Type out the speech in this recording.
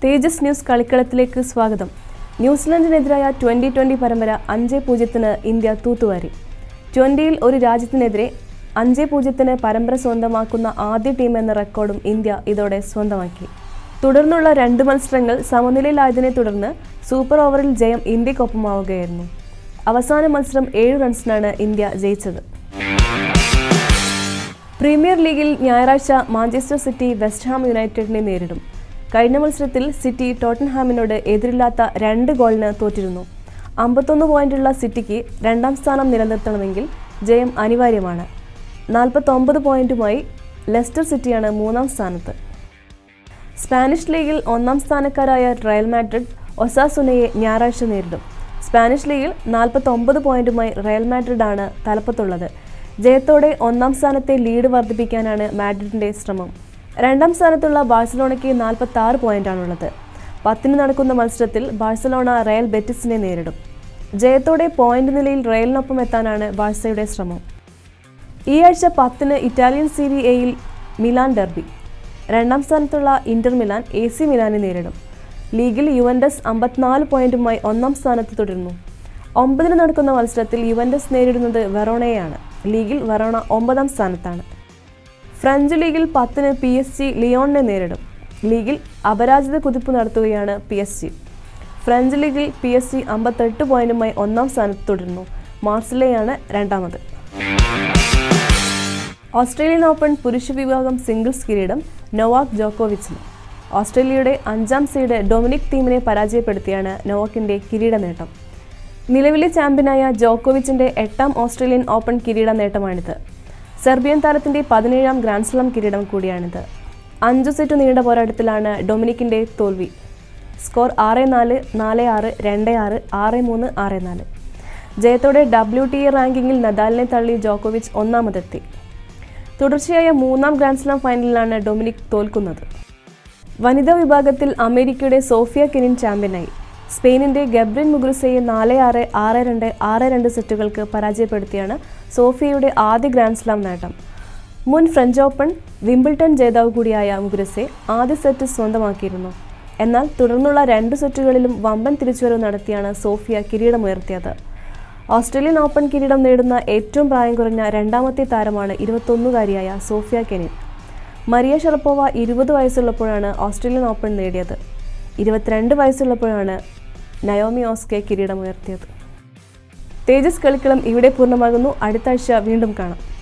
തേജസ് news കളിക്കളത്തിലേക്ക് സ്വാഗതം ന്യൂസിലൻഡിനെതിരായ twenty twenty പരമ്പര അഞ്ച് പൂജ്യത്തിന് ഇന്ത്യ തൂത്തുവാരി ട്വന്റിയിൽ ഒരു രാജ്യത്തിനെതിരെ അഞ്ച് പൂജ്യത്തിന് പരമ്പര സ്വന്തമാക്കുന്ന ആദ്യ ടീം എന്ന റെക്കോർഡും ഇന്ത്യ ഇതോടെ സ്വന്തമാക്കി തുടർന്നുള്ള രണ്ട് മത്സരങ്ങൾ സമനിലയിലായതിനെ തുടർന്ന് സൂപ്പർ ഓവറിൽ ജയം ഇന്ത്യക്കൊപ്പമാവുകയായിരുന്നു അവസാന മത്സരം ഏഴ് റൺസിനാണ് ഇന്ത്യ ജയിച്ചത് പ്രീമിയർ ലീഗിൽ ഞായറാഴ്ച മാഞ്ചസ്റ്റർ സിറ്റി വെസ്റ്റ് ഹാം യുണൈറ്റഡിനെ നേരിടും കഴിഞ്ഞ മത്സരത്തിൽ സിറ്റി ടോട്ടൻഹാമിനോട് എതിരില്ലാത്ത രണ്ട് ഗോളിന് തോറ്റിരുന്നു അമ്പത്തൊന്ന് പോയിന്റുള്ള സിറ്റിക്ക് രണ്ടാം സ്ഥാനം നിലനിർത്തണമെങ്കിൽ ജയം അനിവാര്യമാണ് നാൽപ്പത്തൊമ്പത് പോയിന്റുമായി ലെസ്റ്റർ സിറ്റിയാണ് മൂന്നാം സ്ഥാനത്ത് സ്പാനിഷ് ലീഗിൽ ഒന്നാം സ്ഥാനക്കാരായ റയൽ മാഡ്രിഡ് ഒസാസുനയെ ഞായറാഴ്ച നേരിടും സ്പാനിഷ് ലീഗിൽ നാൽപ്പത്തൊമ്പത് പോയിന്റുമായി റയൽ മാഡ്രിഡാണ് തലപ്പത്തുള്ളത് ജയത്തോടെ ഒന്നാം സ്ഥാനത്തെ ലീഡ് വർദ്ധിപ്പിക്കാനാണ് മാഡ്രിഡിന്റെ ശ്രമം രണ്ടാം സ്ഥാനത്തുള്ള ബാഴ്സലോണയ്ക്ക് നാൽപ്പത്തി ആറ് പോയിന്റാണുള്ളത് പത്തിന് നടക്കുന്ന മത്സരത്തിൽ ബാഴ്സലോണ റയൽ ബെറ്റിസിനെ നേരിടും ജയത്തോടെ പോയിന്റ് നിലയിൽ റയലിനൊപ്പം എത്താനാണ് ബാഴ്സയുടെ ശ്രമം ഈ ആഴ്ച പത്തിന് ഇറ്റാലിയൻ സീരി എയിൽ മിലാൻ ഡെർബി രണ്ടാം സ്ഥാനത്തുള്ള ഇന്റർ മിലാൻ എ സി മിലാനെ നേരിടും ലീഗിൽ യുവൻഡസ് അമ്പത്തിനാല് പോയിന്റുമായി ഒന്നാം സ്ഥാനത്ത് തുടരുന്നു ഒമ്പതിന് നടക്കുന്ന മത്സരത്തിൽ യുവൻഡസ് നേരിടുന്നത് വെറോണയെയാണ് ലീഗിൽ വെറോണ ഒമ്പതാം സ്ഥാനത്താണ് ഫ്രഞ്ച് ലീഗിൽ പത്തിന് പി എസ് ജി ലിയോണിനെ നേരിടും ലീഗിൽ അപരാജിത കുതിപ്പ് നടത്തുകയാണ് പി എസ് ജി ഫ്രഞ്ച് ലീഗിൽ പി എസ് ജി അമ്പത്തെട്ട് പോയിന്റുമായി ഒന്നാം സ്ഥാനത്ത് തുടരുന്നു മാർസിലെയാണ് രണ്ടാമത് ഓസ്ട്രേലിയൻ ഓപ്പൺ പുരുഷ വിഭാഗം സിംഗിൾസ് കിരീടം നൊവാക് ജോക്കോവിച്ചിന് ഓസ്ട്രേലിയയുടെ അഞ്ചാം സീഡ് ഡൊമിനിക് ടീമിനെ പരാജയപ്പെടുത്തിയാണ് നൊവാക്കിന്റെ കിരീട നേട്ടം നിലവിലെ ചാമ്പ്യനായ ജോക്കോവിച്ചിന്റെ എട്ടാം ഓസ്ട്രേലിയൻ ഓപ്പൺ കിരീട നേട്ടമാണിത് സെർബിയൻ താരത്തിന്റെ പതിനേഴാം ഗ്രാൻഡ്സ്ലാം കിരീടം കൂടിയാണിത് അഞ്ചു സെറ്റ് നീണ്ട പോരാട്ടത്തിലാണ് ഡൊമിനിക്കിന്റെ തോൽവി സ്കോർ ആറ് നാല് നാല് ആറ് രണ്ട് ആറ് ആറ് മൂന്ന് ആറ് നാല് ജയത്തോടെ ഡബ്ല്യു ടി എ റാങ്കിങ്ങിൽ നദാലിനെ തള്ളി ജോക്കോവിച്ച് ഒന്നാമതെത്തി തുടർച്ചയായ മൂന്നാം ഗ്രാൻഡ്സ്ലാം ഫൈനലിലാണ് ഡൊമിനിക് തോൽക്കുന്നത് വനിതാ വിഭാഗത്തിൽ അമേരിക്കയുടെ സോഫിയ കെനിൻ ചാമ്പ്യനായി സ്പെയിനിന്റെ ഗബ്രിൻ മുഗ്രുസയെ നാല് ആറ് ആറ് രണ്ട് ആറ് രണ്ട് സെറ്റുകൾക്ക് പരാജയപ്പെടുത്തിയാണ് സോഫിയയുടെ ആദ്യ ഗ്രാൻഡ്സ്ലാം നേട്ടം മുൻ ഫ്രഞ്ച് ഓപ്പൺ വിംബിൾട്ടൺ ജേതാവ് കൂടിയായ മുഗ്രുസെ ആദ്യ സെറ്റ് സ്വന്തമാക്കിയിരുന്നു എന്നാൽ തുടർന്നുള്ള രണ്ട് സെറ്റുകളിലും വമ്പൻ തിരിച്ചുവരവ് നടത്തിയാണ് സോഫിയ കിരീടമുയർത്തിയത് ഓസ്ട്രേലിയൻ ഓപ്പൺ കിരീടം നേടുന്ന ഏറ്റവും പ്രായം കുറഞ്ഞ രണ്ടാമത്തെ താരമാണ് ഇരുപത്തൊന്നുകാരിയായ സോഫിയ കെനിൻ മരിയ ഷറപ്പോവ ഇരുപത് വയസ്സുള്ളപ്പോഴാണ് ഓസ്ട്രേലിയൻ ഓപ്പൺ നേടിയത് ഇരുപത്തിരണ്ട് വയസ്സുള്ളപ്പോഴാണ് നയോമി ഓസ്കെ കിരീടമുയർത്തിയത് തേജസ് കളിക്കളം ഇവിടെ പൂർണ്ണമാകുന്നു അടുത്ത ആഴ്ച വീണ്ടും കാണാം